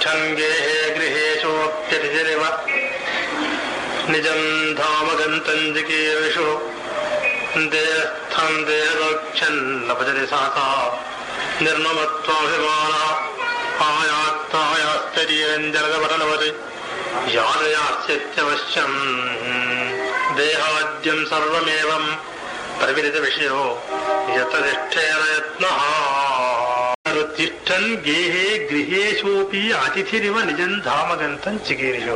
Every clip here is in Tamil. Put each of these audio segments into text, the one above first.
तिष्ठन् गेहे गृहेषोऽप्यतिरिव निजम् धाम गन्तम् जिकीर्षु देस्थम् देवक्षन् लभजति सासा निर्ममत्वाभिमान आयात्तायास्तरीरञ्जलदपटलवति यादयास्यत्यवश्यम् देहाद्यम् सर्वमेवम् प्रविदितविषयो यतनिष्ठेन यत्नः तिष्ठन् गेहे गृहेषोऽपि அதிதிரிவ நிஜன் தாமகந்தன் சிகீரிஷோ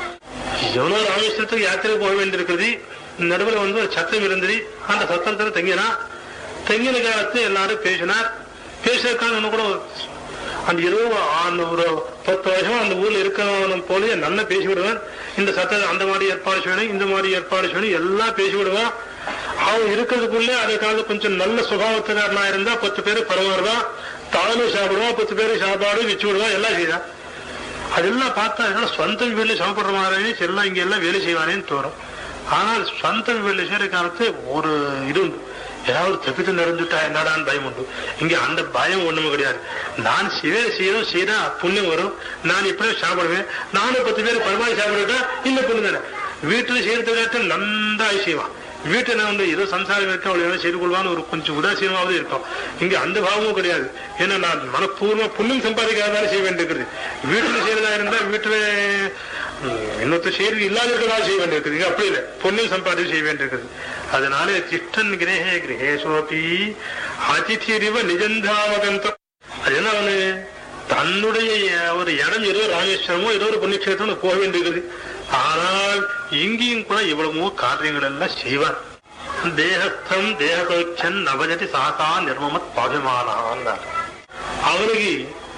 எவனோ ராமேஸ்வரத்துக்கு யாத்திரை போக வேண்டியிருக்கிறது நடுவில் வந்து ஒரு சத்தம் இருந்தது அந்த சத்தத்துல தங்கினா தங்கின காலத்து எல்லாரும் பேசினார் பேசுறதுக்காக இன்னும் கூட அந்த இருபது அந்த ஒரு பத்து வருஷம் அந்த ஊர்ல இருக்கிறவன் போலயே நல்லா பேசி விடுவான் இந்த சத்தம் அந்த மாதிரி ஏற்பாடு செய்யணும் இந்த மாதிரி ஏற்பாடு செய்யணும் எல்லாம் பேசி விடுவான் அவன் இருக்கிறதுக்குள்ளே அதுக்காக கொஞ்சம் நல்ல சுபாவத்துக்காரனா இருந்தா பத்து பேரு பரமாறுதான் தானும் சாப்பிடுவான் பத்து பேரு சாப்பாடு வச்சு விடுவான் எல்லாம் செய்வான் அதெல்லாம் பார்த்தா என்னடா சொந்த வீட்டுல சாப்பிடுற மாதிரி எல்லாம் இங்க எல்லாம் வேலை செய்வானேன்னு தோணும் ஆனால் சொந்த வீட்டுல செய்யற காலத்து ஒரு இது உண்டு ஏதாவது தப்பித்து நிறைஞ்சுட்டா என்னடான்னு பயம் உண்டு இங்க அந்த பயம் ஒண்ணுமே கிடையாது நான் சிவே செய்யணும் செய்தா புண்ணியம் வரும் நான் இப்படியே சாப்பிடுவேன் நானும் பத்து பேர் பரமாரி சாப்பிடுட்டா இல்ல புண்ணு தானே வீட்டுல செய்யறதுக்காக நன்றாய் செய்வான் வீட்டுல வந்து ஏதோ சம்சாரம் இருக்க அவளை ஏதோ செய்து கொள்வான்னு ஒரு கொஞ்சம் உதாசீனமாவது இருக்கும் இங்க அந்த பாவமும் கிடையாது ஏன்னா நான் மனப்பூர்வமா புண்ணியம் சம்பாதிக்காதாலும் செய்ய வேண்டியிருக்குது வீட்டுல செய்யறதா இருந்தா வீட்டுல இன்னொருத்தர் செய்யறது இல்லாத இருக்கிறதா செய்ய வேண்டியிருக்குது இங்க அப்படி இல்லை புண்ணியம் சம்பாதிச்சு செய்ய வேண்டியிருக்குது அதனால திஷ்டன் கிரகே கிரகேஸ்வபி அதிதிரிவ நிஜந்தாமகந்தம் அது என்ன அவனு தன்னுடைய ஒரு இடம் ஏதோ ராமேஸ்வரமோ ஏதோ ஒரு புண்ணியக்ஷேத்திரம் போக வேண்டியிருக்குது ஆனால் இங்கேயும் கூட இவ்வளவோ காரியங்கள் எல்லாம் செய்வார் தேகஸ்தம் தேககோச்சன் நவஜதி சாசா நிர்மமத் பாபிமானான் அவனுக்கு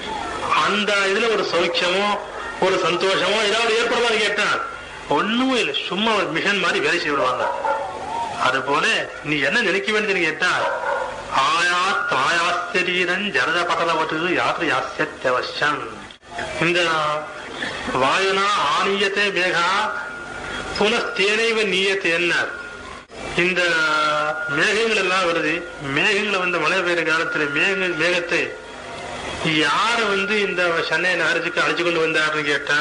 அந்த இதுல ஒரு சௌக்கியமோ ஒரு சந்தோஷமோ ஏதாவது ஏற்படுதான்னு கேட்டான் ஒண்ணுமே இல்லை சும்மா ஒரு மிஷன் மாதிரி வேலை செய்ய விடுவாங்க அது போல நீ என்ன நினைக்க வேண்டியதுன்னு கேட்டா ஆயா தாயாஸ்தரீரன் ஜரத பட்டலவட்டு யாத்திரை யாசியத்தவசம் இந்த வாயுனா ஆணியத்தை மேகா புனஸ்தேனைவ நீயத்தை என்னார் இந்த மேகங்கள் எல்லாம் வருது மேகங்களை வந்து மழை பெய்யுற காலத்துல மேக மேகத்தை யாரு வந்து இந்த சென்னை நகரத்துக்கு அழைச்சு கொண்டு வந்தாருன்னு கேட்டா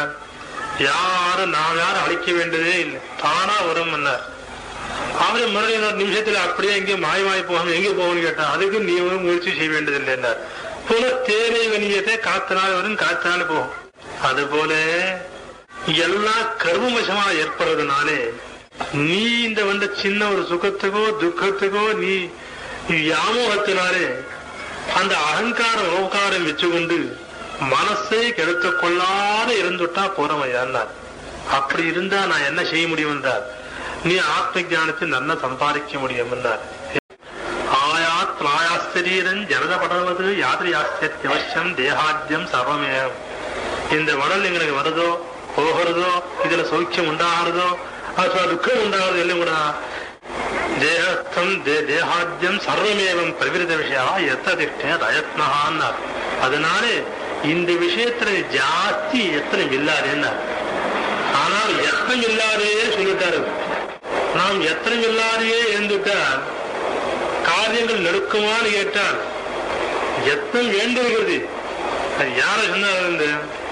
யாரும் நாம் யாரும் அழிக்க வேண்டியதே இல்லை தானா வரும் என்னார் அவரு மறுபடியும் ஒரு நிமிஷத்துல அப்படியே எங்கே மாய் மாய் போகணும் எங்கே போகணும்னு கேட்டா அதுக்கு நீ ஒரு முயற்சி செய்ய வேண்டியதில்லை என்றார் போல தேனை வணிகத்தை காத்தினால் வரும் காத்தினால் போகும் அது போல எல்லாம் கர்மவசமா ஏற்படுறதுனாலே நீ இந்த வந்த சின்ன ஒரு சுகத்துக்கோ துக்கத்துக்கோ நீ வியாமோகத்தினாலே அந்த அகங்கார ஓகாரம் வச்சுக்கொண்டு மனசை கெடுத்து கொள்ளாத இருந்துட்டா போறவையான்னார் அப்படி இருந்தா நான் என்ன செய்ய முடியும் என்றார் நீ ஆத்ம ஞானத்தை நல்லா சம்பாதிக்க முடியும் என்றார் ஆயாத் ராயாஸ்தரீரன் ஜனத படவது யாத்திரை ஆஸ்தியவசியம் தேகாத்தியம் சர்வமேகம் இந்த உடல் எங்களுக்கு வருதோ போகிறதோ இதுல சௌக்கியம் உண்டாகிறதோ ಅಥವಾ ದುಃಖ ಉಂಟಾಗೋದು ಎಲ್ಲಿ ಕೂಡ ದೇಹಸ್ಥಂ தேகாத்தியம் சர்வமேவம் பிரவிருத விஷயா எத்ததிஷ்டே ரயத்னா அன்னார் அதனால இந்த விஷயத்துல ஜாஸ்தி எத்தனை இல்லாதேன்னா ஆனால் எத்தனை இல்லாதே சொல்லிட்டாரு நாம் எத்தனை இல்லாதையே இருந்துட்டால் காரியங்கள் நெருக்கமானு கேட்டால் எத்தனை வேண்டுகிறது அது யார சொன்னார் இந்த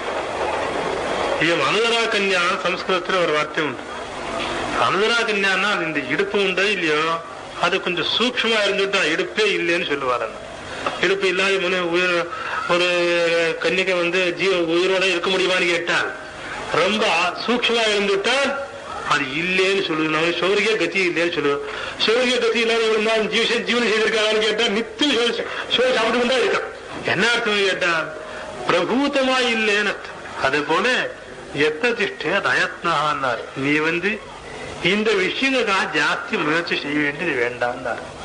அனுதரா கன்யா சம்ஸ்கிருதத்துல ஒரு வார்த்தை உண்டு அனுதரா கன்யான்னா இந்த இடுப்பு உண்டோ இல்லையோ அது கொஞ்சம் சூக்ஷமா இருந்துட்டா இடுப்பே இல்லைன்னு சொல்லுவாரு இடுப்பு இல்லாத முன்ன உயிர் ஒரு கன்னிகை வந்து ஜீவ உயிரோட இருக்க முடியுமான்னு கேட்டால் ரொம்ப சூக்ஷமா இருந்துட்டால் அது இல்லேன்னு சொல்லுவோம் சௌரிய கதி இல்லைன்னு சொல்லுவோம் சௌரிய கதி இல்லாத இருந்தாலும் ஜீவ ஜீவனம் செய்திருக்காங்கன்னு கேட்டா நித்தியம் சோழ சாப்பிட்டு கொண்டா இருக்கான் என்ன அர்த்தம் கேட்டா பிரபூதமா இல்லைன்னு அர்த்தம் அது போல எத்த திஷ்டே ரயத்னான்னார் நீ வந்து இந்த விஷயங்களுக்காக ஜாஸ்தி முயற்சி செய்ய வேண்டியது வேண்டாம்னார்